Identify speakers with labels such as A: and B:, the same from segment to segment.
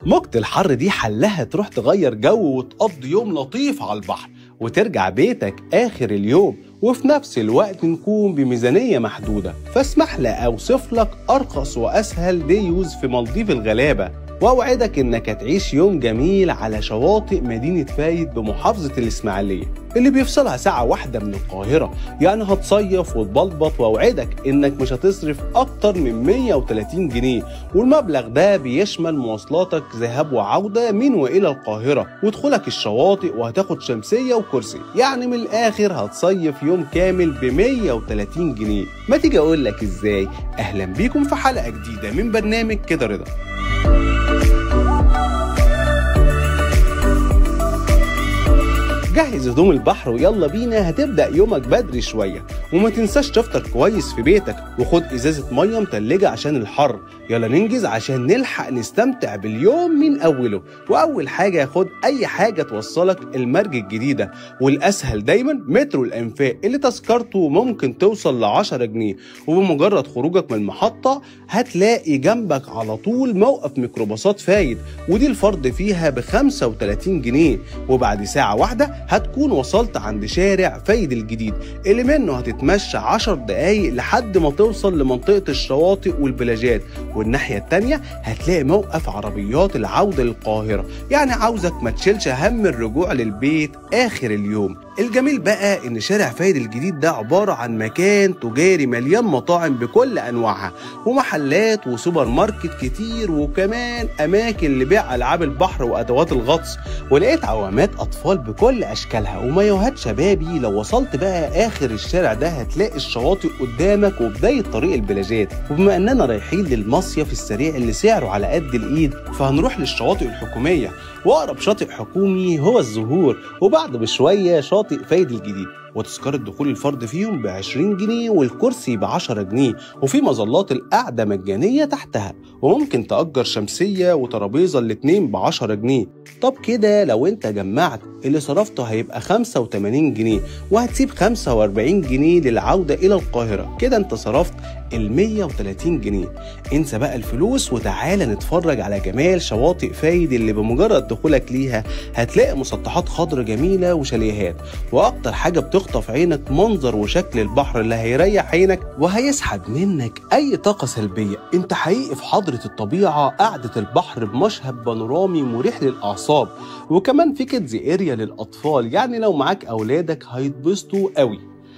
A: موجة الحر دي حلها تروح تغير جو وتقضي يوم لطيف على البحر وترجع بيتك آخر اليوم وفي نفس الوقت نكون بميزانية محدودة فاسمح لي أوصف لك أرخص وأسهل دي يوز في مالديف الغلابة وأوعدك إنك هتعيش يوم جميل على شواطئ مدينة فايد بمحافظة الإسماعيلية اللي بيفصلها ساعة واحدة من القاهرة يعني هتصيف وتبلبط وأوعدك إنك مش هتصرف أكتر من 130 جنيه والمبلغ ده بيشمل مواصلاتك ذهاب وعودة من وإلى القاهرة ودخولك الشواطئ وهتاخد شمسية وكرسي يعني من الآخر هتصيف يوم كامل ب 130 جنيه ما تيجي أقول لك إزاي أهلا بيكم في حلقة جديدة من برنامج كده رضا جهز هدوم البحر ويلا بينا هتبدأ يومك بدري شوية وما تنساش تفطر كويس في بيتك وخد إزازة مية متلجة عشان الحر يلا ننجز عشان نلحق نستمتع باليوم من أوله وأول حاجة خد أي حاجة توصلك المرج الجديدة والأسهل دايما مترو الأنفاق اللي تذكرته ممكن توصل ل 10 جنيه وبمجرد خروجك من المحطة هتلاقي جنبك على طول موقف ميكروباصات فايد ودي الفرد فيها ب 35 جنيه وبعد ساعة واحدة هتكون وصلت عند شارع فايد الجديد اللي منه هتتمشى 10 دقايق لحد ما توصل لمنطقة الشواطئ والبلاجات والناحية التانية هتلاقي موقف عربيات العودة للقاهرة يعني عاوزك ما تشيلش هم الرجوع للبيت آخر اليوم الجميل بقى ان شارع فايد الجديد ده عبارة عن مكان تجاري مليان مطاعم بكل انواعها ومحلات وسوبر ماركت كتير وكمان اماكن لبيع العاب البحر وادوات الغطس ولقيت عوامات اطفال بكل اشكالها ومايوهات شبابي لو وصلت بقى اخر الشارع ده هتلاقي الشواطئ قدامك وبداية طريق البلاجات وبما اننا رايحين للمصيف السريع اللي سعره على قد الايد فهنروح للشواطئ الحكومية واقرب شاطئ حكومي هو الزهور وبعد بشوية شاطئ فايد الجديد وتذكرة دخول الفرد فيهم ب 20 جنيه والكرسي ب 10 جنيه وفي مظلات القعدة مجانية تحتها وممكن تأجر شمسية وترابيزة الاتنين ب 10 جنيه طب كده لو انت جمعت اللي صرفته هيبقى 85 جنيه وهتسيب 45 جنيه للعودة إلى القاهرة كده انت صرفت ال 130 جنيه انسى بقى الفلوس وتعالى نتفرج على جمال شواطئ فايد اللي بمجرد دخولك ليها هتلاقي مسطحات خضر جميلة وشاليهات وأكتر حاجة بتخطف عينك منظر وشكل البحر اللي هيريح عينك وهيسحب منك أي طاقة سلبية انت حقيقي في حضرة الطبيعة قعدة البحر بمشهد بانورامي مريح للأعصاب وكمان في كيدز اريا للأطفال يعني لو معاك أولادك هيتبسطوا قوي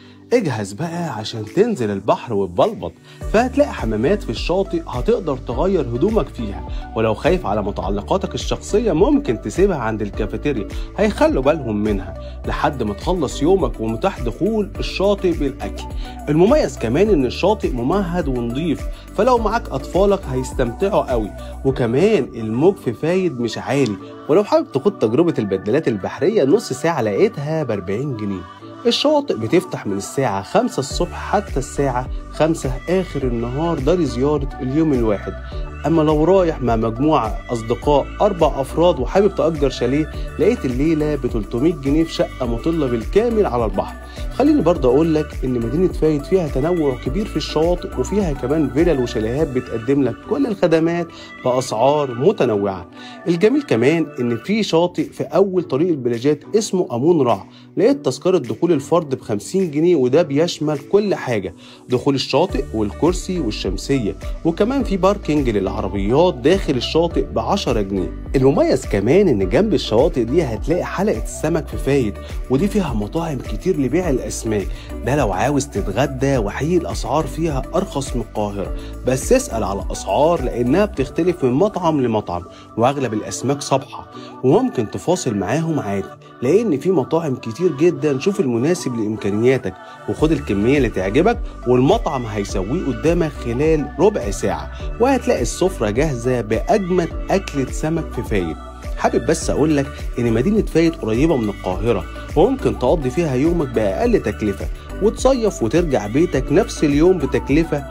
A: اجهز بقى عشان تنزل البحر وتبلبط فهتلاقي حمامات في الشاطئ هتقدر تغير هدومك فيها ولو خايف على متعلقاتك الشخصية ممكن تسيبها عند الكافيتيريا هيخلوا بالهم منها لحد ما تخلص يومك ومتاح دخول الشاطئ بالأكل المميز كمان ان الشاطئ ممهد ونضيف فلو معاك أطفالك هيستمتعوا قوي وكمان الموج في فايد مش عالي ولو حابب تاخد تجربة البدلات البحرية نص ساعة لقيتها ب 40 جنيه الشواطئ بتفتح من الساعة 5 الصبح حتى الساعة 5 آخر النهار ده لزيارة اليوم الواحد أما لو رايح مع مجموعة أصدقاء أربع أفراد وحابب تأجر شاليه لقيت الليلة ب 300 جنيه في شقة مطلة بالكامل على البحر خليني برضه أقول لك إن مدينة فايد فيها تنوع كبير في الشواطئ وفيها كمان فيلل وشاليهات بتقدم لك كل الخدمات بأسعار متنوعة الجميل كمان إن في شاطئ في أول طريق البلاجات اسمه أمون رع لقيت تذكرة دخول الفرد ب 50 جنيه وده بيشمل كل حاجة دخول الشاطئ والكرسي والشمسية وكمان في باركينج للعربيات داخل الشاطئ ب 10 جنيه المميز كمان ان جنب الشواطئ دي هتلاقي حلقة السمك في فايد ودي فيها مطاعم كتير لبيع الاسماك ده لو عاوز تتغدى وحقيقي الاسعار فيها ارخص من القاهرة بس اسأل على الاسعار لانها بتختلف من مطعم لمطعم واغلب الاسماك صبحة وممكن تفاصل معاهم عادي لان في مطاعم كتير جدا شوف المناسب لامكانياتك وخد الكميه اللي تعجبك والمطعم هيسويه قدامك خلال ربع ساعه وهتلاقي السفره جاهزه باجمد اكله سمك في فايد حابب بس اقول لك ان مدينه فايد قريبه من القاهره وممكن تقضي فيها يومك باقل تكلفه وتصيف وترجع بيتك نفس اليوم بتكلفة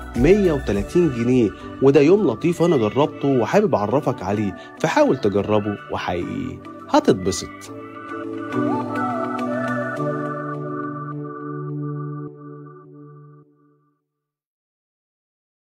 A: 130 جنيه وده يوم لطيف أنا جربته وحابب أعرفك عليه فحاول تجربه وحقيقي هتتبسط